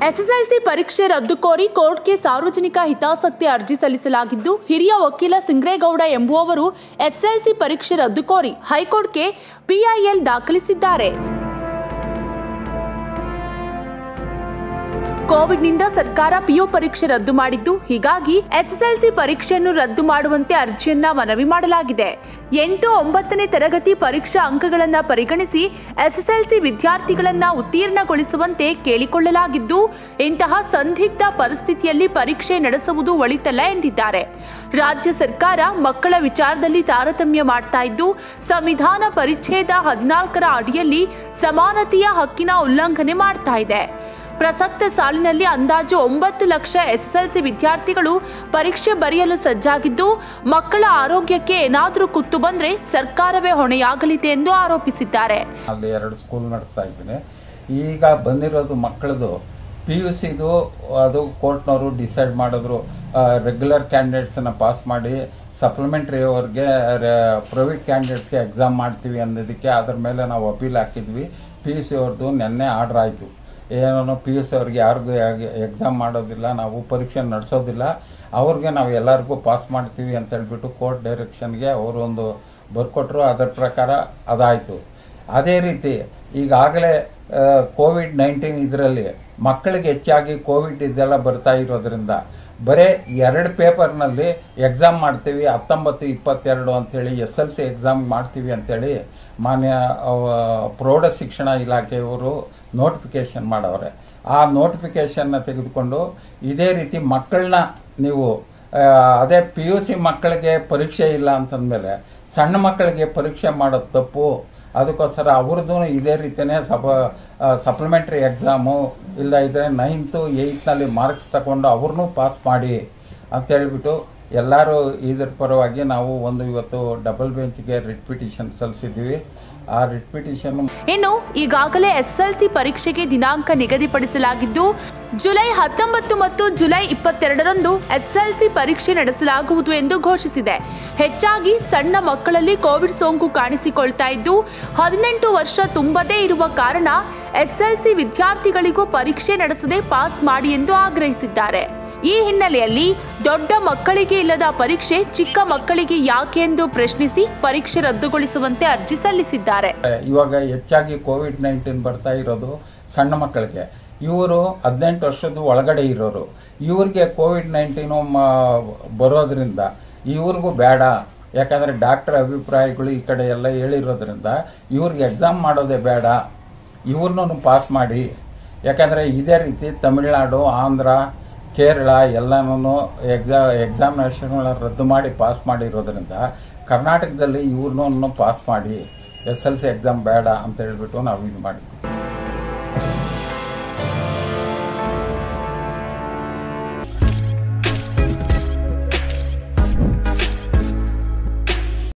SSLC ಪರೀಕ್ಷೆ ರದ್ದು ಕೋರಿ ಕೋರ್ಟ್ಗೆ ಸಾರ್ವಜನಿಕ ಹಿತಾಸಕ್ತಿ ಅರ್ಜಿ ಸಲ್ಲಿಸಲಾಗಿದ್ದು ಹಿರಿಯ ವಕೀಲ ಸಿಂಗ್ರೇಗೌಡ ಎಂಬುವವರು ಎಸ್ಎಸ್ಎಲ್ಸಿ ಪರೀಕ್ಷೆ ರದ್ದು ಕೋರಿ ಹೈಕೋರ್ಟ್ಗೆ ಪಿಐಎಲ್ ದಾಖಲಿಸಿದ್ದಾರೆ ಕೋವಿಡ್ನಿಂದ ಸರ್ಕಾರ ಪಿಯು ಪರೀಕ್ಷೆ ರದ್ದು ಮಾಡಿದ್ದು ಹೀಗಾಗಿ ಎಸ್ಎಸ್ಎಲ್ಸಿ ಪರೀಕ್ಷೆಯನ್ನು ರದ್ದು ಮಾಡುವಂತೆ ಅರ್ಜಿಯನ್ನ ಮನವಿ ಮಾಡಲಾಗಿದೆ ಎಂಟು ಒಂಬತ್ತನೇ ತರಗತಿ ಪರೀಕ್ಷಾ ಅಂಕಗಳನ್ನ ಪರಿಗಣಿಸಿ ಎಸ್ಎಸ್ಎಲ್ಸಿ ವಿದ್ಯಾರ್ಥಿಗಳನ್ನ ಉತ್ತೀರ್ಣಗೊಳಿಸುವಂತೆ ಕೇಳಿಕೊಳ್ಳಲಾಗಿದ್ದು ಇಂತಹ ಸಂದಿಗ್ಧ ಪರಿಸ್ಥಿತಿಯಲ್ಲಿ ಪರೀಕ್ಷೆ ನಡೆಸುವುದು ಒಳಿತಲ್ಲ ಎಂದಿದ್ದಾರೆ ರಾಜ್ಯ ಸರ್ಕಾರ ಮಕ್ಕಳ ವಿಚಾರದಲ್ಲಿ ತಾರತಮ್ಯ ಮಾಡ್ತಾ ಇದ್ದು ಸಂವಿಧಾನ ಪರಿಚ್ಛೇದ ಹದಿನಾಲ್ಕರ ಅಡಿಯಲ್ಲಿ ಸಮಾನತೆಯ ಹಕ್ಕಿನ ಉಲ್ಲಂಘನೆ ಮಾಡ್ತಾ ಇದೆ ಪ್ರಸಕ್ತ ಸಾಲಿನಲ್ಲಿ ಅಂದಾಜು ಒಂಬತ್ತು ಲಕ್ಷ ಎಸ್ಎಸ್ಎಲ್ಸಿ ವಿದ್ಯಾರ್ಥಿಗಳು ಪರೀಕ್ಷೆ ಬರೆಯಲು ಸಜ್ಜಾಗಿದ್ದು ಮಕ್ಕಳ ಆರೋಗ್ಯಕ್ಕೆ ಏನಾದರೂ ಕುತ್ತು ಬಂದ್ರೆ ಸರ್ಕಾರವೇ ಹೊಣೆಯಾಗಲಿದೆ ಎಂದು ಆರೋಪಿಸಿದ್ದಾರೆ ಅಲ್ಲಿ ಎರಡು ಸ್ಕೂಲ್ ನಡೆಸ್ತಾ ಇದ್ದೀನಿ ಈಗ ಬಂದಿರೋದು ಮಕ್ಕಳದು ಪಿ ಯು ಸಿದು ಅದು ಕೋರ್ಟ್ನವರು ಡಿಸೈಡ್ ಮಾಡಿದ್ರು ರೆಗ್ಯುಲರ್ ಕ್ಯಾಂಡಿಡೇಟ್ಸನ್ನು ಪಾಸ್ ಮಾಡಿ ಸಪ್ಲಿಮೆಂಟ್ರಿ ಅವ್ರಿಗೆ ಪ್ರೈವೇಟ್ ಕ್ಯಾಂಡಿಡೇಟ್ಸ್ಗೆ ಎಕ್ಸಾಮ್ ಮಾಡ್ತೀವಿ ಅನ್ನೋದಕ್ಕೆ ಅದ್ರ ಮೇಲೆ ನಾವು ಅಪೀಲ್ ಹಾಕಿದ್ವಿ ಪಿ ಯು ಸಿ ಅವ್ರದ್ದು ನಿನ್ನೆ ಆರ್ಡ್ರ್ ಆಯಿತು ಏನೋ ಪಿ ಯು ಸಿ ಅವ್ರಿಗೆ ಯಾರಿಗೂ ಎಕ್ಸಾಮ್ ಮಾಡೋದಿಲ್ಲ ನಾವು ಪರೀಕ್ಷೆ ನಡೆಸೋದಿಲ್ಲ ಅವ್ರಿಗೆ ನಾವು ಎಲ್ಲರಿಗೂ ಪಾಸ್ ಮಾಡ್ತೀವಿ ಅಂತ ಹೇಳ್ಬಿಟ್ಟು ಕೋರ್ಟ್ ಡೈರೆಕ್ಷನ್ಗೆ ಅವರು ಒಂದು ಬರ್ಕೊಟ್ರು ಅದರ ಪ್ರಕಾರ ಅದಾಯಿತು ಅದೇ ರೀತಿ ಈಗಾಗಲೇ ಕೋವಿಡ್ ನೈನ್ಟೀನ್ ಇದರಲ್ಲಿ ಮಕ್ಕಳಿಗೆ ಹೆಚ್ಚಾಗಿ ಕೋವಿಡ್ ಇದೆಲ್ಲ ಬರ್ತಾ ಇರೋದ್ರಿಂದ ಬರೀ ಎರಡು ಪೇಪರ್ನಲ್ಲಿ ಎಕ್ಸಾಮ್ ಮಾಡ್ತೀವಿ ಹತ್ತೊಂಬತ್ತು ಇಪ್ಪತ್ತೆರಡು ಅಂತೇಳಿ ಎಸ್ ಎಲ್ ಸಿ ಎಕ್ಸಾಮ್ ಮಾಡ್ತೀವಿ ಅಂತೇಳಿ ಮಾನ್ಯ ಅವ, ಪ್ರೌಢ ಶಿಕ್ಷಣ ಇಲಾಖೆಯವರು ನೋಟಿಫಿಕೇಶನ್ ಮಾಡವ್ರೆ ಆ ನೋಟಿಫಿಕೇಶನ್ನ ತೆಗೆದುಕೊಂಡು ಇದೇ ರೀತಿ ಮಕ್ಕಳನ್ನ ನೀವು ಆ, ಅದೇ ಪಿ ಯು ಸಿ ಮಕ್ಕಳಿಗೆ ಪರೀಕ್ಷೆ ಇಲ್ಲ ಅಂತಂದ್ಮೇಲೆ ಸಣ್ಣ ಮಕ್ಕಳಿಗೆ ಪರೀಕ್ಷೆ ಮಾಡೋದು ತಪ್ಪು ಅದಕ್ಕೋಸ್ಕರ ಅವ್ರದ್ದು ಇದೇ ರೀತಿಯೇ ಸಪ ಸಪ್ಲಿಮೆಂಟ್ರಿ ಎಕ್ಸಾಮು ಇಲ್ಲ ಇದ್ರೆ ನೈನ್ತು ಏಯ್ತ್ನಲ್ಲಿ ಮಾರ್ಕ್ಸ್ ತಗೊಂಡು ಅವ್ರನ್ನೂ ಪಾಸ್ ಮಾಡಿ ಅಂತ ಹೇಳ್ಬಿಟ್ಟು ಎಲ್ಲರೂ ಇದ್ರ ಪರವಾಗಿ ನಾವು ಒಂದು ಇವತ್ತು ಡಬಲ್ ಬೆಂಚ್ಗೆ ರಿಟ್ ಪಿಟಿಷನ್ ಸಲ್ಲಿಸಿದ್ವಿ ಆ ರಿಟ್ ಪಿಟಿಷನ್ ಇನ್ನು ಈಗಾಗಲೇ ಎಸ್ಎಲ್ಸಿ ಪರೀಕ್ಷೆಗೆ ದಿನಾಂಕ ನಿಗದಿಪಡಿಸಲಾಗಿದ್ದು ಜುಲೈ ಹತ್ತೊಂಬತ್ತು ಮತ್ತು ಜುಲೈ ಇಪ್ಪತ್ತೆರಡರಂದು ಎಸ್ಎಲ್ಸಿ ಪರೀಕ್ಷೆ ನಡೆಸಲಾಗುವುದು ಎಂದು ಘೋಷಿಸಿದೆ ಹೆಚ್ಚಾಗಿ ಸಣ್ಣ ಮಕ್ಕಳಲ್ಲಿ ಕೋವಿಡ್ ಸೋಂಕು ಕಾಣಿಸಿಕೊಳ್ತಾ ಇದ್ದು ಹದಿನೆಂಟು ವರ್ಷ ತುಂಬದೇ ಇರುವ ಕಾರಣ ಎಸ್ಎಲ್ಸಿ ವಿದ್ಯಾರ್ಥಿಗಳಿಗೂ ಪರೀಕ್ಷೆ ನಡೆಸದೆ ಪಾಸ್ ಮಾಡಿ ಎಂದು ಆಗ್ರಹಿಸಿದ್ದಾರೆ ಈ ಹಿನ್ನೆಲೆಯಲ್ಲಿ ದೊಡ್ಡ ಮಕ್ಕಳಿಗೆ ಇಲ್ಲದ ಪರೀಕ್ಷೆ ಚಿಕ್ಕ ಮಕ್ಕಳಿಗೆ ಯಾಕೆ ಎಂದು ಪ್ರಶ್ನಿಸಿ ಪರೀಕ್ಷೆ ರದ್ದುಗೊಳಿಸುವಂತೆ ಅರ್ಜಿ ಸಲ್ಲಿಸಿದ್ದಾರೆ ಇವಾಗ ಹೆಚ್ಚಾಗಿ ಕೋವಿಡ್ ನೈನ್ಟೀನ್ ಬರ್ತಾ ಇರೋದು ಸಣ್ಣ ಮಕ್ಕಳಿಗೆ ಇವರು ಹದಿನೆಂಟು ವರ್ಷದ ಒಳಗಡೆ ಇರೋರು ಇವ್ರಿಗೆ ಕೋವಿಡ್ ನೈನ್ಟೀನು ಬರೋದ್ರಿಂದ ಇವ್ರಿಗೂ ಬೇಡ ಯಾಕಂದ್ರೆ ಡಾಕ್ಟರ್ ಅಭಿಪ್ರಾಯಗಳು ಈ ಕಡೆ ಎಲ್ಲ ಹೇಳಿರೋದ್ರಿಂದ ಇವ್ರಿಗೆ ಎಕ್ಸಾಮ್ ಮಾಡೋದೇ ಬೇಡ ಇವ್ರನ್ನೂ ಪಾಸ್ ಮಾಡಿ ಯಾಕಂದ್ರೆ ಇದೇ ರೀತಿ ತಮಿಳುನಾಡು ಆಂಧ್ರ ಕೇರಳ ಎಲ್ಲನೂ ಎಕ್ಸಾ ಎಕ್ಸಾಮಿನೇಷನ್ಗಳನ್ನ ರದ್ದು ಮಾಡಿ ಪಾಸ್ ಮಾಡಿರೋದ್ರಿಂದ ಕರ್ನಾಟಕದಲ್ಲಿ ಇವ್ರನ್ನೂ ಪಾಸ್ ಮಾಡಿ ಎಸ್ ಎಲ್ ಸಿ ಎಕ್ಸಾಮ್ ಬೇಡ ಅಂತ ಹೇಳ್ಬಿಟ್ಟು ನಾವು ಇದು ಮಾಡಿದ್ವಿ